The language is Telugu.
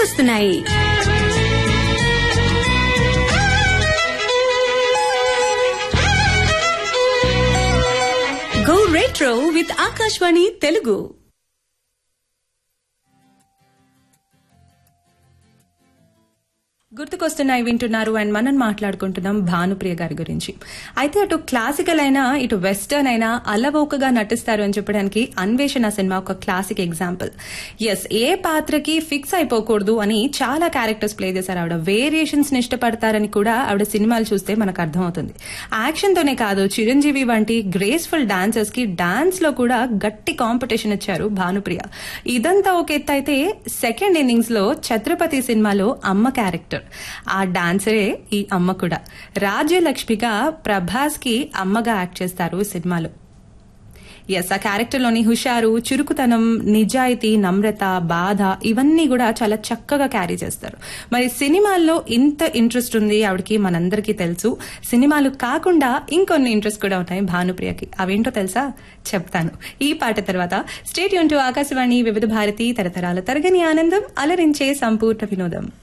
గుర్తుకొస్తున్నాయి go retro with Akashvani Telugu గుర్తుకొస్తున్నాయి వింటున్నారు అండ్ మనం మాట్లాడుకుంటున్నాం భానుప్రియ గారి గురించి అయితే అటు క్లాసికల్ అయినా ఇటు వెస్టర్న్ అయినా అలవోకగా నటిస్తారు అని చెప్పడానికి అన్వేషణ సినిమా ఒక క్లాసిక్ ఎగ్జాంపుల్ ఎస్ ఏ పాత్రకి ఫిక్స్ అయిపోకూడదు అని చాలా క్యారెక్టర్స్ ప్లే చేశారు ఆవిడ వేరియేషన్స్ ని ఇష్టపడతారని కూడా ఆవిడ సినిమాలు చూస్తే మనకు అర్థమవుతుంది యాక్షన్ తోనే కాదు చిరంజీవి వంటి గ్రేస్ఫుల్ డాన్సర్స్ కి డాన్స్ లో కూడా గట్టి కాంపిటీషన్ ఇచ్చారు భానుప్రియ ఇదంతా ఒక ఎత్తు అయితే సెకండ్ ఇన్నింగ్స్ లో ఛత్రపతి సినిమాలో అమ్మ క్యారెక్టర్ ఆ డాన్సరే ఈ అమ్మ కూడా రాజ్యలక్ష్మిగా ప్రభాస్ కి అమ్మగా యాక్ట్ చేస్తారు ఈ సినిమాలో ఎస్ ఆ క్యారెక్టర్ లోని హుషారు చురుకుతనం నిజాయితీ నమ్రత బాధ ఇవన్నీ కూడా చాలా చక్కగా క్యారీ చేస్తారు మరి సినిమాల్లో ఇంత ఇంట్రెస్ట్ ఉంది ఆవిడకి మనందరికీ తెలుసు సినిమాలు కాకుండా ఇంకొన్ని ఇంట్రెస్ట్ కూడా ఉన్నాయి భానుప్రియకి అవేంటో తెలుసా చెప్తాను ఈ పాట తర్వాత స్టేట్ యూన్ టు ఆకాశవాణి వివిధ భారతి తరతరాల తరగని ఆనందం అలరించే సంపూర్ణ వినోదం